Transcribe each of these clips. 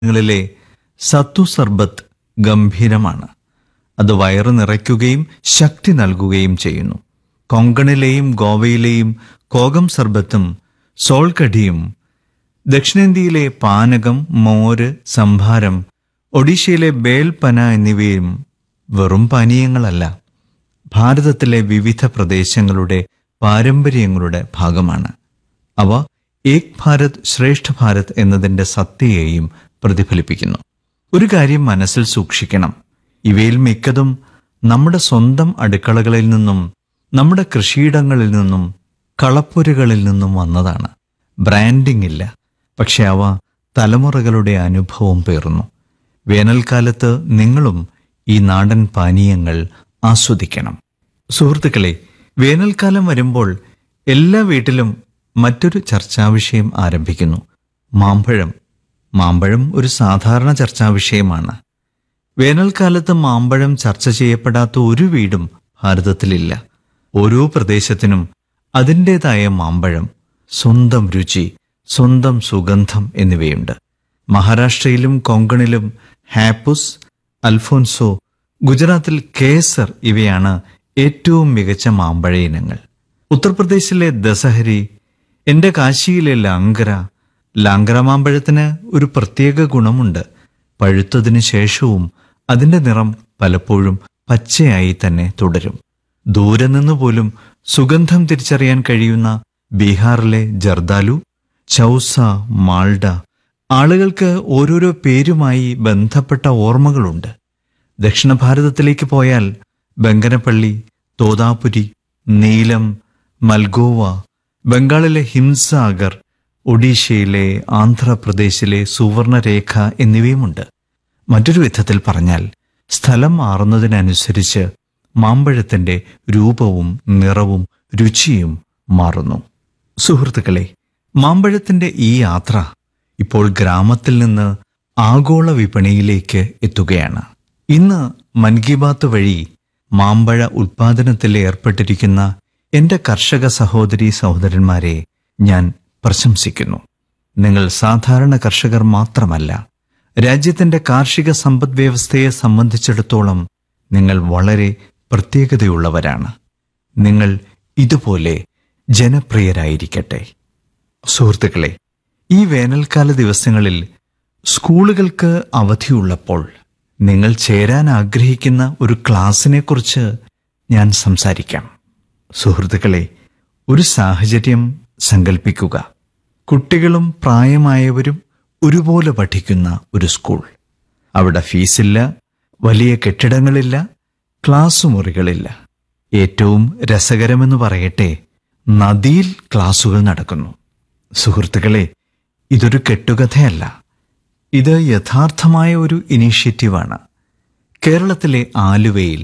ങ്ങളിലെ സത്തു സർബത്ത് ഗംഭീരമാണ് അത് വയറ് നിറയ്ക്കുകയും ശക്തി നൽകുകയും ചെയ്യുന്നു കൊങ്കണിലെയും ഗോവയിലെയും കോകം സർബത്തും സോൾകടിയും ദക്ഷിണേന്ത്യയിലെ പാനകം മോര് സംഭാരം ഒഡീഷയിലെ ബേൽപന എന്നിവയും വെറും പാനീയങ്ങളല്ല ഭാരതത്തിലെ വിവിധ പ്രദേശങ്ങളുടെ പാരമ്പര്യങ്ങളുടെ ഭാഗമാണ് അവ ഏക് ഭാരത് ശ്രേഷ്ഠ ഭാരത് എന്നതിന്റെ സത്യയെയും പ്രതിഫലിപ്പിക്കുന്നു ഒരു കാര്യം മനസ്സിൽ സൂക്ഷിക്കണം ഇവയിൽ മിക്കതും നമ്മുടെ സ്വന്തം അടുക്കളകളിൽ നിന്നും നമ്മുടെ കൃഷിയിടങ്ങളിൽ നിന്നും കളപ്പുരകളിൽ നിന്നും വന്നതാണ് ബ്രാൻഡിംഗ് ഇല്ല പക്ഷെ അവ തലമുറകളുടെ അനുഭവം പേറുന്നു വേനൽക്കാലത്ത് നിങ്ങളും ഈ നാടൻ പാനീയങ്ങൾ ആസ്വദിക്കണം സുഹൃത്തുക്കളെ വേനൽക്കാലം വരുമ്പോൾ എല്ലാ വീട്ടിലും മറ്റൊരു ചർച്ചാവിഷയം ആരംഭിക്കുന്നു മാമ്പഴം മാമ്പഴം ഒരു സാധാരണ ചർച്ചാവിഷയമാണ് വേനൽക്കാലത്ത് മാമ്പഴം ചർച്ച ചെയ്യപ്പെടാത്ത ഒരു വീടും ഭാരതത്തിലില്ല ഓരോ പ്രദേശത്തിനും അതിൻ്റെതായ മാമ്പഴം സ്വന്തം രുചി സ്വന്തം സുഗന്ധം എന്നിവയുണ്ട് മഹാരാഷ്ട്രയിലും കൊങ്കണിലും ഹാപ്പുസ് അൽഫോൻസോ ഗുജറാത്തിൽ കേസർ ഇവയാണ് ഏറ്റവും മികച്ച മാമ്പഴ ഇനങ്ങൾ ഉത്തർപ്രദേശിലെ ദസഹരി എന്റെ കാശിയിലെ ലാങ്കര ലാങ്കര മാമ്പഴത്തിന് ഒരു പ്രത്യേക ഗുണമുണ്ട് പഴുത്തതിന് ശേഷവും അതിന്റെ നിറം പലപ്പോഴും പച്ചയായി തന്നെ തുടരും ദൂരെ നിന്ന് പോലും സുഗന്ധം തിരിച്ചറിയാൻ കഴിയുന്ന ബീഹാറിലെ ജർദാലു ചൗസ മാൾഡ ആളുകൾക്ക് ഓരോരോ പേരുമായി ബന്ധപ്പെട്ട ഓർമ്മകളുണ്ട് ദക്ഷിണ ഭാരതത്തിലേക്ക് പോയാൽ ബങ്കനപ്പള്ളി തോതാപുരി നീലം മൽഗോവ ബംഗാളിലെ ഹിംസാഗർ ഒഡീഷയിലെ ആന്ധ്രാപ്രദേശിലെ സുവർണരേഖ എന്നിവയുമുണ്ട് മറ്റൊരു വിധത്തിൽ പറഞ്ഞാൽ സ്ഥലം മാറുന്നതിനനുസരിച്ച് മാമ്പഴത്തിന്റെ രൂപവും നിറവും രുചിയും മാറുന്നു സുഹൃത്തുക്കളെ മാമ്പഴത്തിന്റെ ഈ യാത്ര ഇപ്പോൾ ഗ്രാമത്തിൽ നിന്ന് ആഗോള വിപണിയിലേക്ക് എത്തുകയാണ് ഇന്ന് മൻ കി ബാത്ത് വഴി മാമ്പഴ ഉൽപാദനത്തിൽ ഏർപ്പെട്ടിരിക്കുന്ന എന്റെ കർഷക സഹോദരി സഹോദരന്മാരെ ഞാൻ പ്രശംസിക്കുന്നു നിങ്ങൾ സാധാരണ കർഷകർ മാത്രമല്ല രാജ്യത്തിന്റെ കാർഷിക സമ്പദ് വ്യവസ്ഥയെ സംബന്ധിച്ചിടത്തോളം നിങ്ങൾ വളരെ പ്രത്യേകതയുള്ളവരാണ് നിങ്ങൾ ഇതുപോലെ ജനപ്രിയരായിരിക്കട്ടെ സുഹൃത്തുക്കളെ ഈ വേനൽക്കാല ദിവസങ്ങളിൽ സ്കൂളുകൾക്ക് അവധിയുള്ളപ്പോൾ നിങ്ങൾ ചേരാൻ ആഗ്രഹിക്കുന്ന ഒരു ക്ലാസ്സിനെക്കുറിച്ച് ഞാൻ സംസാരിക്കാം സുഹൃത്തുക്കളെ ഒരു സാഹചര്യം സങ്കല്പിക്കുക കുട്ടികളും പ്രായമായവരും ഒരുപോലെ പഠിക്കുന്ന ഒരു സ്കൂൾ അവിടെ ഫീസില്ല വലിയ കെട്ടിടങ്ങളില്ല ക്ലാസ് മുറികളില്ല ഏറ്റവും രസകരമെന്ന് പറയട്ടെ നദിയിൽ ക്ലാസുകൾ നടക്കുന്നു സുഹൃത്തുക്കളെ ഇതൊരു കെട്ടുകഥയല്ല ഇത് യഥാർത്ഥമായ ഒരു ഇനീഷ്യേറ്റീവാണ് കേരളത്തിലെ ആലുവയിൽ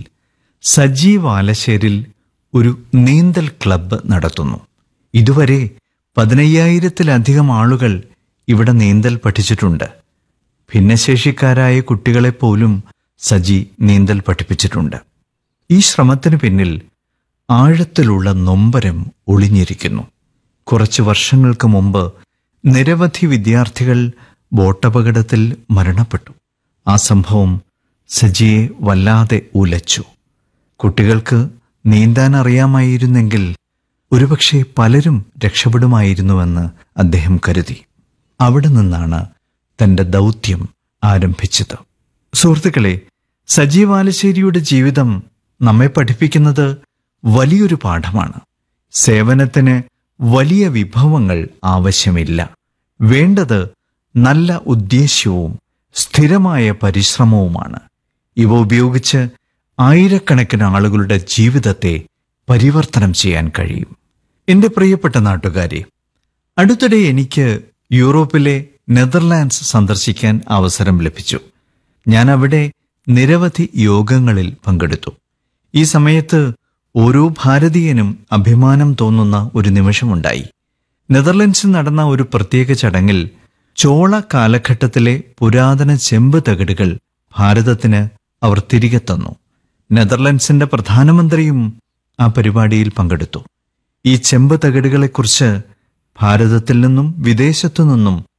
സജീവ് ആലശ്ശേരിൽ ഒരു നീന്തൽ ക്ലബ്ബ് നടത്തുന്നു ഇതുവരെ പതിനയ്യായിരത്തിലധികം ആളുകൾ ഇവിടെ നീന്തൽ പഠിച്ചിട്ടുണ്ട് ഭിന്നശേഷിക്കാരായ കുട്ടികളെ പോലും സജി നീന്തൽ പഠിപ്പിച്ചിട്ടുണ്ട് ഈ ശ്രമത്തിന് പിന്നിൽ ആഴത്തിലുള്ള നൊമ്പരം ഒളിഞ്ഞിരിക്കുന്നു കുറച്ചു വർഷങ്ങൾക്ക് മുമ്പ് നിരവധി വിദ്യാർത്ഥികൾ ബോട്ടപകടത്തിൽ മരണപ്പെട്ടു ആ സംഭവം സജിയെ വല്ലാതെ ഉലച്ചു കുട്ടികൾക്ക് നീന്താൻ അറിയാമായിരുന്നെങ്കിൽ ഒരുപക്ഷെ പലരും രക്ഷപ്പെടുമായിരുന്നുവെന്ന് അദ്ദേഹം കരുതി അവിടെ നിന്നാണ് തന്റെ ദൗത്യം ആരംഭിച്ചത് സുഹൃത്തുക്കളെ സജീവ് ആലശ്ശേരിയുടെ ജീവിതം നമ്മെ പഠിപ്പിക്കുന്നത് വലിയൊരു പാഠമാണ് സേവനത്തിന് വലിയ വിഭവങ്ങൾ ആവശ്യമില്ല വേണ്ടത് നല്ല ഉദ്ദേശ്യവും സ്ഥിരമായ പരിശ്രമവുമാണ് ഇവ ഉപയോഗിച്ച് ആയിരക്കണക്കിന് ആളുകളുടെ ജീവിതത്തെ പരിവർത്തനം ചെയ്യാൻ കഴിയും എന്റെ പ്രിയപ്പെട്ട നാട്ടുകാരെ അടുത്തിടെ എനിക്ക് യൂറോപ്പിലെ നെതർലാൻഡ്സ് സന്ദർശിക്കാൻ അവസരം ലഭിച്ചു ഞാൻ അവിടെ നിരവധി യോഗങ്ങളിൽ പങ്കെടുത്തു ഈ സമയത്ത് ഓരോ ഭാരതീയനും അഭിമാനം തോന്നുന്ന ഒരു നിമിഷമുണ്ടായി നെതർലൻഡ്സിൽ നടന്ന ഒരു പ്രത്യേക ചടങ്ങിൽ ചോള കാലഘട്ടത്തിലെ പുരാതന ചെമ്പ് തകിടുകൾ ഭാരതത്തിന് അവർ തിരികെ തന്നു നെതർലൻഡ്സിന്റെ പ്രധാനമന്ത്രിയും ആ പരിപാടിയിൽ പങ്കെടുത്തു ഈ ചെമ്പ് തകിടുകളെക്കുറിച്ച് ഭാരതത്തിൽ നിന്നും വിദേശത്തു നിന്നും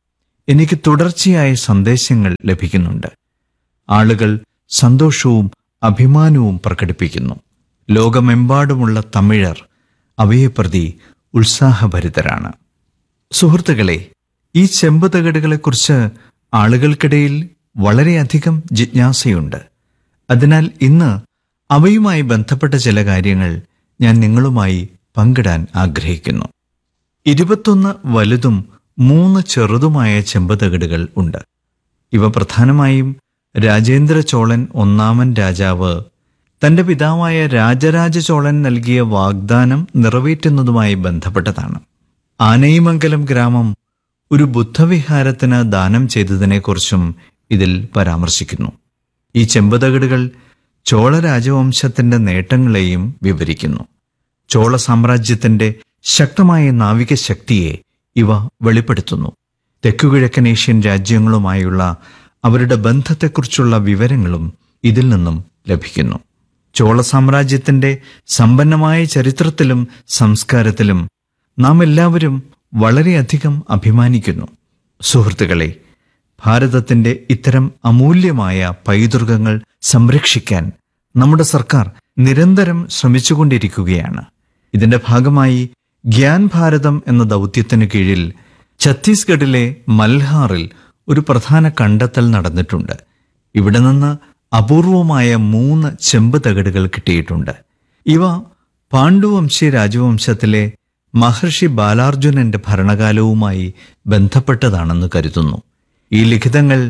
എനിക്ക് തുടർച്ചയായ സന്ദേശങ്ങൾ ലഭിക്കുന്നുണ്ട് ആളുകൾ സന്തോഷവും അഭിമാനവും പ്രകടിപ്പിക്കുന്നു ലോകമെമ്പാടുമുള്ള തമിഴർ അവയെ പ്രതി ഉത്സാഹഭരിതരാണ് സുഹൃത്തുക്കളെ ഈ ചെമ്പ് തകിടുകളെക്കുറിച്ച് ആളുകൾക്കിടയിൽ വളരെയധികം ജിജ്ഞാസയുണ്ട് അതിനാൽ ഇന്ന് അവയുമായി ബന്ധപ്പെട്ട ചില കാര്യങ്ങൾ ഞാൻ നിങ്ങളുമായി പങ്കിടാൻ ആഗ്രഹിക്കുന്നു ഇരുപത്തൊന്ന് വലുതും മൂന്ന് ചെറുതുമായ ചെമ്പ് തകിടുകൾ ഉണ്ട് ഇവ പ്രധാനമായും രാജേന്ദ്ര ചോളൻ ഒന്നാമൻ രാജാവ് തന്റെ പിതാവായ രാജരാജ ചോളൻ നൽകിയ വാഗ്ദാനം നിറവേറ്റുന്നതുമായി ബന്ധപ്പെട്ടതാണ് ആനയിമംഗലം ഗ്രാമം ഒരു ബുദ്ധവിഹാരത്തിന് ദാനം ചെയ്തതിനെക്കുറിച്ചും ഇതിൽ പരാമർശിക്കുന്നു ഈ ചെമ്പുതകിടുകൾ ചോള രാജവംശത്തിന്റെ നേട്ടങ്ങളെയും വിവരിക്കുന്നു ചോള സാമ്രാജ്യത്തിന്റെ ശക്തമായ നാവിക ശക്തിയെ ഇവ വെളിപ്പെടുത്തുന്നു തെക്കുകിഴക്കൻ ഏഷ്യൻ രാജ്യങ്ങളുമായുള്ള അവരുടെ ബന്ധത്തെക്കുറിച്ചുള്ള വിവരങ്ങളും ഇതിൽ നിന്നും ലഭിക്കുന്നു ചോള സാമ്രാജ്യത്തിന്റെ സമ്പന്നമായ ചരിത്രത്തിലും സംസ്കാരത്തിലും നാം എല്ലാവരും വളരെയധികം അഭിമാനിക്കുന്നു സുഹൃത്തുക്കളെ ഭാരതത്തിന്റെ ഇത്തരം അമൂല്യമായ പൈതൃകങ്ങൾ സംരക്ഷിക്കാൻ നമ്മുടെ സർക്കാർ നിരന്തരം ശ്രമിച്ചുകൊണ്ടിരിക്കുകയാണ് ഇതിന്റെ ഭാഗമായി ഗ്യാൻ ഭാരതം എന്ന ദൗത്യത്തിന് കീഴിൽ ഛത്തീസ്ഗഡിലെ മൽഹാറിൽ ഒരു പ്രധാന കണ്ടെത്തൽ നടന്നിട്ടുണ്ട് ഇവിടെ നിന്ന് അപൂർവമായ മൂന്ന് ചെമ്പ് തകിടുകൾ കിട്ടിയിട്ടുണ്ട് ഇവ പാണ്ഡുവംശി രാജവംശത്തിലെ മഹർഷി ബാലാർജുനന്റെ ഭരണകാലവുമായി ബന്ധപ്പെട്ടതാണെന്ന് കരുതുന്നു ഈ ലിഖിതങ്ങൾ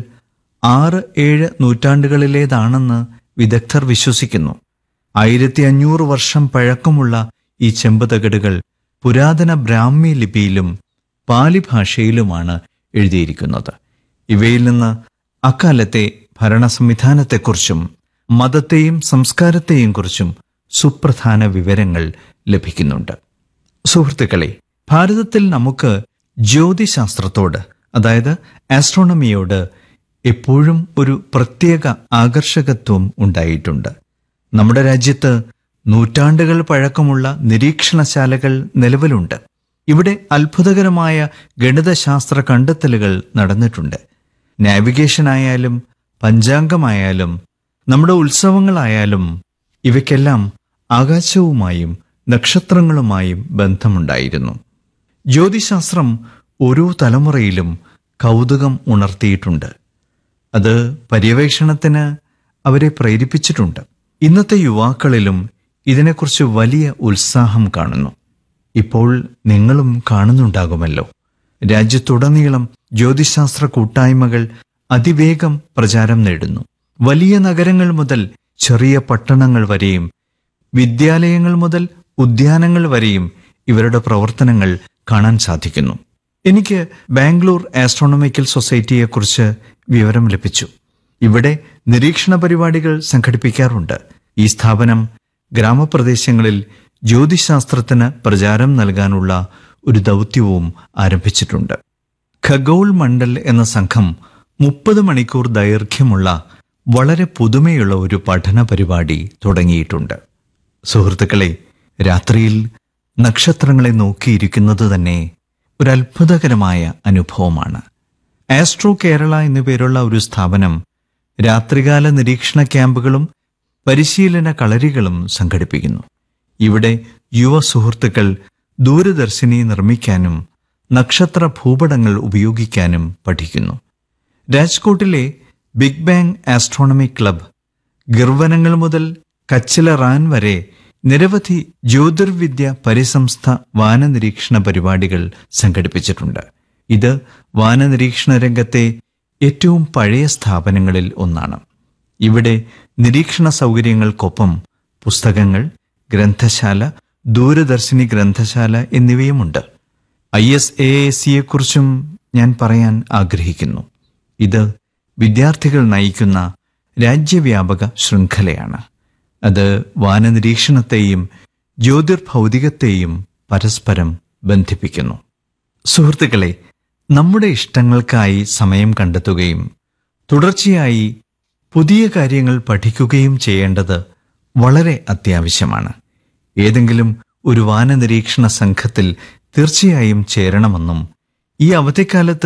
ആറ് ഏഴ് നൂറ്റാണ്ടുകളിലേതാണെന്ന് വിദഗ്ധർ വിശ്വസിക്കുന്നു ആയിരത്തി അഞ്ഞൂറ് വർഷം പഴക്കമുള്ള ഈ ചെമ്പ് തകിടുകൾ പുരാതന ബ്രാഹ്മി ലിപിയിലും പാലി ഭാഷയിലുമാണ് എഴുതിയിരിക്കുന്നത് ഇവയിൽ നിന്ന് അക്കാലത്തെ ഭരണ സംവിധാനത്തെക്കുറിച്ചും മതത്തെയും സംസ്കാരത്തെയും കുറിച്ചും സുപ്രധാന വിവരങ്ങൾ ലഭിക്കുന്നുണ്ട് സുഹൃത്തുക്കളെ ഭാരതത്തിൽ നമുക്ക് ജ്യോതിശാസ്ത്രത്തോട് അതായത് ആസ്ട്രോണമിയോട് എപ്പോഴും ഒരു പ്രത്യേക ആകർഷകത്വം ഉണ്ടായിട്ടുണ്ട് നമ്മുടെ രാജ്യത്ത് നൂറ്റാണ്ടുകൾ പഴക്കമുള്ള നിരീക്ഷണശാലകൾ നിലവിലുണ്ട് ഇവിടെ അത്ഭുതകരമായ ഗണിതശാസ്ത്ര കണ്ടെത്തലുകൾ നടന്നിട്ടുണ്ട് നാവിഗേഷനായാലും പഞ്ചാംഗമായാലും നമ്മുടെ ഉത്സവങ്ങളായാലും ഇവയ്ക്കെല്ലാം ആകാശവുമായും നക്ഷത്രങ്ങളുമായും ബന്ധമുണ്ടായിരുന്നു ജ്യോതിശാസ്ത്രം ഓരോ തലമുറയിലും കൗതുകം ഉണർത്തിയിട്ടുണ്ട് അത് പര്യവേക്ഷണത്തിന് അവരെ പ്രേരിപ്പിച്ചിട്ടുണ്ട് ഇന്നത്തെ യുവാക്കളിലും ഇതിനെക്കുറിച്ച് വലിയ ഉത്സാഹം കാണുന്നു ഇപ്പോൾ നിങ്ങളും കാണുന്നുണ്ടാകുമല്ലോ രാജ്യത്തുടനീളം ജ്യോതിശാസ്ത്ര കൂട്ടായ്മകൾ അതിവേഗം പ്രചാരം നേടുന്നു വലിയ നഗരങ്ങൾ മുതൽ ചെറിയ പട്ടണങ്ങൾ വരെയും വിദ്യാലയങ്ങൾ മുതൽ ഉദ്യാനങ്ങൾ വരെയും ഇവരുടെ പ്രവർത്തനങ്ങൾ കാണാൻ സാധിക്കുന്നു എനിക്ക് ബാംഗ്ലൂർ ആസ്ട്രോണമിക്കൽ സൊസൈറ്റിയെക്കുറിച്ച് വിവരം ലഭിച്ചു ഇവിടെ നിരീക്ഷണ പരിപാടികൾ സംഘടിപ്പിക്കാറുണ്ട് ഈ സ്ഥാപനം ഗ്രാമപ്രദേശങ്ങളിൽ ജ്യോതിശാസ്ത്രത്തിന് പ്രചാരം നൽകാനുള്ള ഒരു ദൗത്യവും ആരംഭിച്ചിട്ടുണ്ട് ഖഗോൾ മണ്ഡൽ എന്ന സംഘം മുപ്പത് മണിക്കൂർ ദൈർഘ്യമുള്ള വളരെ പുതുമയുള്ള ഒരു പഠന പരിപാടി തുടങ്ങിയിട്ടുണ്ട് സുഹൃത്തുക്കളെ രാത്രിയിൽ നക്ഷത്രങ്ങളെ നോക്കിയിരിക്കുന്നത് തന്നെ ഒരു അത്ഭുതകരമായ അനുഭവമാണ് ആസ്ട്രോ കേരള എന്നു പേരുള്ള ഒരു സ്ഥാപനം രാത്രികാല നിരീക്ഷണ ക്യാമ്പുകളും പരിശീലന കളരികളും സംഘടിപ്പിക്കുന്നു ഇവിടെ യുവ സുഹൃത്തുക്കൾ ദൂരദർശിനി നിർമ്മിക്കാനും നക്ഷത്ര ഭൂപടങ്ങൾ ഉപയോഗിക്കാനും പഠിക്കുന്നു രാജ്കോട്ടിലെ ബിഗ് ബാങ് ആസ്ട്രോണമി ക്ലബ് ഗിർവനങ്ങൾ മുതൽ കച്ചില റാൻ വരെ നിരവധി ജ്യോതിർവിദ്യ പരിസംസ്ഥ വാനനിരീക്ഷണ പരിപാടികൾ സംഘടിപ്പിച്ചിട്ടുണ്ട് ഇത് വാനനിരീക്ഷണ രംഗത്തെ ഏറ്റവും പഴയ സ്ഥാപനങ്ങളിൽ ഒന്നാണ് ഇവിടെ നിരീക്ഷണ സൗകര്യങ്ങൾക്കൊപ്പം പുസ്തകങ്ങൾ ഗ്രന്ഥശാല ദൂരദർശിനി ഗ്രന്ഥശാല എന്നിവയുമുണ്ട് ഐ എസ് എ സിയെക്കുറിച്ചും ഞാൻ പറയാൻ ആഗ്രഹിക്കുന്നു ഇത് വിദ്യാർത്ഥികൾ നയിക്കുന്ന രാജ്യവ്യാപക ശൃംഖലയാണ് അത് വാനനിരീക്ഷണത്തെയും ജ്യോതിർഭൗതികത്തെയും പരസ്പരം ബന്ധിപ്പിക്കുന്നു സുഹൃത്തുക്കളെ നമ്മുടെ ഇഷ്ടങ്ങൾക്കായി സമയം കണ്ടെത്തുകയും തുടർച്ചയായി പുതിയ കാര്യങ്ങൾ പഠിക്കുകയും ചെയ്യേണ്ടത് വളരെ അത്യാവശ്യമാണ് ഏതെങ്കിലും ഒരു വാനനിരീക്ഷണ സംഘത്തിൽ തീർച്ചയായും ചേരണമെന്നും ഈ അവധിക്കാലത്ത്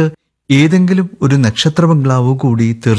ഏതെങ്കിലും ഒരു നക്ഷത്ര ബംഗ്ലാവ് കൂടി തീർച്ചയായും